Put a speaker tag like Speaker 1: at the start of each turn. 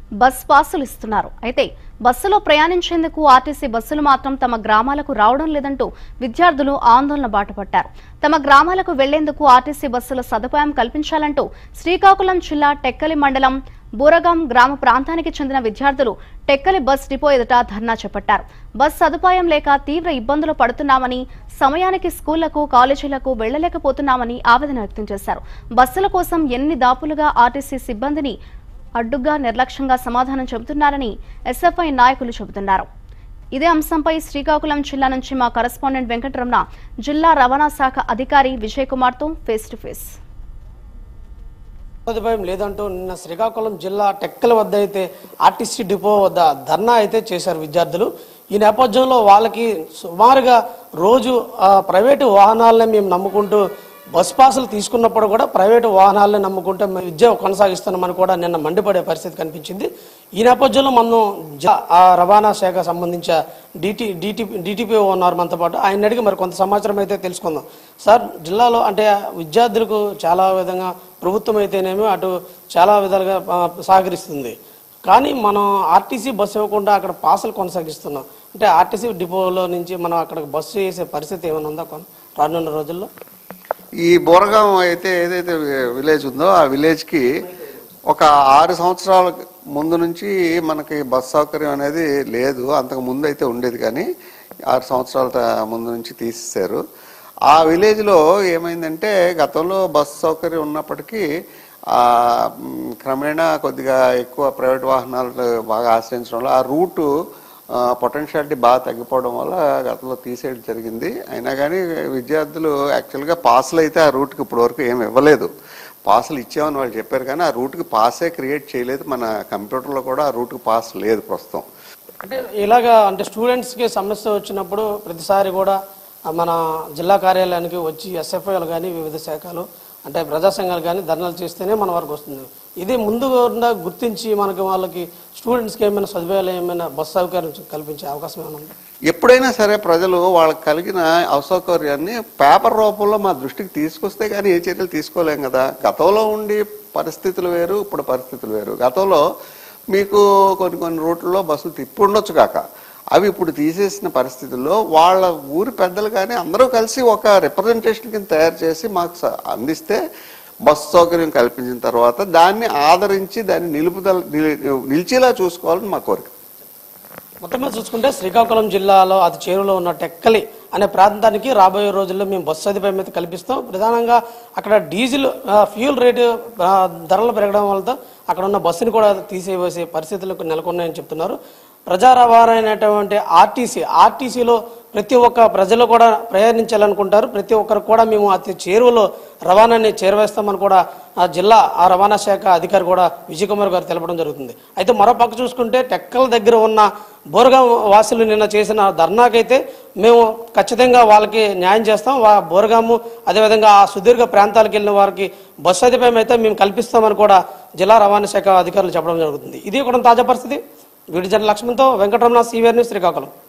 Speaker 1: bus పాసులు ఇస్తున్నారు అయితే బస్సులో ప్రయాణించేందుకు ఆర్టీసీ బస్సులు మాత్రం తమ గ్రామాలకు రావడం లేదంటూ విద్యార్థులు ఆందోళన బాటపట్టారు తమ గ్రామాలకు వెళ్లేందుకు ఆర్టీసీ బస్సుల సదుపాయం కల్పించాలంటూ శ్రీకాకుళం జిల్లా టెక్కలి మండలం బూరగాం గ్రామ ప్రాంతానికి చెందిన విద్యార్థులు టెక్కలి బస్ డిపో ఎదుట ధర్నా చేపట్టారు బస్ సదుపాయం లేక తీవ్ర ఇబ్బందులు పడుతున్నామని సమయానికి స్కూళ్లకు కాలేజీలకు వెళ్లలేకపోతున్నామని ఆవేదన వ్యక్తం చేశారు బస్సుల కోసం ఎన్ని దాపులుగా ఆర్టీసీ సిబ్బందిని అడ్డుగా నిర్లక్ష్యంగా సమాధానం చెబుతున్నారని ఎస్ఎఫ్ఐ నాయకులు చెబుతున్నారు ఇదే అంశంపై శ్రీకాకుళం జిల్లా నుంచి మా కరెస్పాండెంట్ వెంకటరమణ జిల్లా రవాణా శాఖ అధికారి విజయ్ కుమార్తో ఫేస్ టు ఫేస్
Speaker 2: సదుపాయం లేదంటూ నిన్న శ్రీకాకుళం జిల్లా టెక్కల వద్ద అయితే ఆర్టీసీ డిపో వద్ద ధర్నా అయితే చేశారు విద్యార్థులు ఈ నేపథ్యంలో వాళ్ళకి సుమారుగా రోజు ఆ, ప్రైవేటు వాహనాలనే మేము నమ్ముకుంటూ బస్ పాసులు తీసుకున్నప్పుడు కూడా ప్రైవేటు వాహనాలనే నమ్ముకుంటూ మేము విద్య కొనసాగిస్తున్నామని కూడా నిన్న మండిపడే పరిస్థితి కనిపించింది ఈ నేపథ్యంలో మనం జ- ఆ రవాణా శాఖ సంబంధించిన డిటి డిటి డిటిపి ఉన్నారు మనతో పాటు ఆయన అడిగి మరి కొంత సమాచారం అయితే తెలుసుకుందాం సార్ జిల్లాలో అంటే విద్యార్థులకు చాలా విధంగా ప్రభుత్వం అయితేనేమి అటు చాలా విధాలుగా ఆ, సహకరిస్తుంది కానీ మనం ఆర్టీసీ బస్సు ఇవ్వకుండా అక్కడ పాసులు కొనసాగిస్తున్నాం అంటే ఆర్టీసీ డిపోలో నుంచి మనం అక్కడ బస్సు వేసే పరిస్థితి ఏమైనా ఉందా కొన- రానున్న రోజుల్లో
Speaker 3: ఈ బోరగాం అయితే ఏదైతే విలేజ్ ఉందో ఆ విలేజ్కి ఒక ఆరు సంవత్సరాల ముందు నుంచి మనకి బస్ సౌకర్యం అనేది లేదు అంతకు ముందు అయితే ఉండేది కానీ ఆరు సంవత్సరాల త- ముందు నుంచి తీసేశారు ఆ విలేజ్లో ఏమైందంటే గతంలో బస్ సౌకర్యం ఉన్నప్పటికీ ఆ మ్, క్రమేణా కొద్దిగా ఎక్కువ ప్రైవేట్ వాహనాలు బాగా ఆశ్రయించడం వల్ల ఆ రూటు పొటెన్షియాలిటీ బాగా తగ్గిపోవడం వల్ల గతంలో తీసేయడం జరిగింది అయినా కానీ విద్యార్థులు యాక్చువల్గా పాసులు అయితే ఆ రూట్కి ఇప్పటి వరకు ఏమి ఇవ్వలేదు పాసులు ఇచ్చామని వాళ్ళు చెప్పారు కానీ ఆ రూట్కి పాసే క్రియేట్ చేయలేదు మన కంప్యూటర్లో కూడా ఆ రూట్కి పాస్ లేదు ప్రస్తుతం
Speaker 2: అంటే ఇలాగా అంటే స్టూడెంట్స్కి సమస్య వచ్చినప్పుడు ప్రతిసారి కూడా ఆ, మన జిల్లా కార్యాలయానికి వచ్చి ఎస్ఎఫ్ఐలు కానీ వివిధ శాఖలు అంటే ప్రజా సంఘాలు కానీ ధర్నాలు చేస్తేనే మన వరకు వస్తుంది ఇది ముందు కూడా గుర్తించి మనకి వాళ్ళకి స్టూడెంట్స్కి ఏమైనా సదుపాయాలు ఏమైనా బస్ సౌకర్యం కల్పించే అవకాశం ఏమైనా ఉందా
Speaker 3: ఎప్పుడైనా సరే ప్రజలు వాళ్ళకి కలిగిన అసౌకర్యాన్ని పేపర్ రూపంలో మా దృష్టికి తీసుకొస్తే కానీ ఏ చర్యలు తీసుకోలేం కదా గతంలో ఉండి పరిస్థితులు వేరు ఇప్పుడు పరిస్థితులు వేరు గతంలో మీకు కొన్ని కొన్ని రూట్లలో బస్సులు తిప్పి ఉండొచ్చు కాక అవి ఇప్పుడు తీసేసిన పరిస్థితుల్లో వాళ్ళ ఊరి పెద్దలు కానీ అందరూ కలిసి ఒక రిప్రజెంటేషన్ కింద తయారు చేసి మాకు స- అందిస్తే బస్సు సౌకర్యం కల్పించిన తర్వాత దాన్ని ఆదరించి దాన్ని నిలుపుదల నిలి- నిలిచేలా చూసుకోవాలని మా కోరిక
Speaker 2: మొత్తం మీద చూసుకుంటే శ్రీకాకుళం జిల్లాలో అతి చేరువలో ఉన్న టెక్కలి అనే ప్రాంతానికి రాబోయే రోజుల్లో మేము బస్సు సదుపాయం అయితే కల్పిస్తాం ప్రధానంగా అక్కడ డీజిల్ ఆ, ఫ్యూల్ రేటు ఆ, ధరలు పెరగడం వల్ల అక్కడ ఉన్న బస్సుని కూడా తీసేవేసే పరిస్థితులు నెలకొన్నాయని చెప్తున్నారు ప్రజా రవాణా అయినటువంటి ఆర్టీసీ ఆర్టీసీలో ప్రతి ఒక్క ప్రజలు కూడా ప్రయాణించాలనుకుంటారు ప్రతి ఒక్కరు కూడా మేము అతి చేరువలో రవాణాని చేరవేస్తామని కూడా ఆ జిల్లా ఆ రవాణా శాఖ అధికారి కూడా విజయ్ కుమార్ గారు తెలపడం జరుగుతుంది అయితే మరో పక్క చూసుకుంటే టెక్కల దగ్గర ఉన్న బోరగాం వాసులు నిన్న చేసిన ధర్నాకైతే మేము ఖచ్చితంగా వాళ్ళకి న్యాయం చేస్తాం వా బోరగాము అదేవిధంగా ఆ సుదీర్ఘ ప్రాంతాలకు వెళ్ళిన వారికి బస్సు సదుపాయం అయితే మేము కల్పిస్తామని కూడా జిల్లా రవాణా శాఖ అధికారులు చెప్పడం జరుగుతుంది ఇది కూడా తాజా పరిస్థితి వీడి జన లక్ష్మణ్తో వెంకటరమణ సీవీఆర్ న్యూస్ శ్రీకాకుళం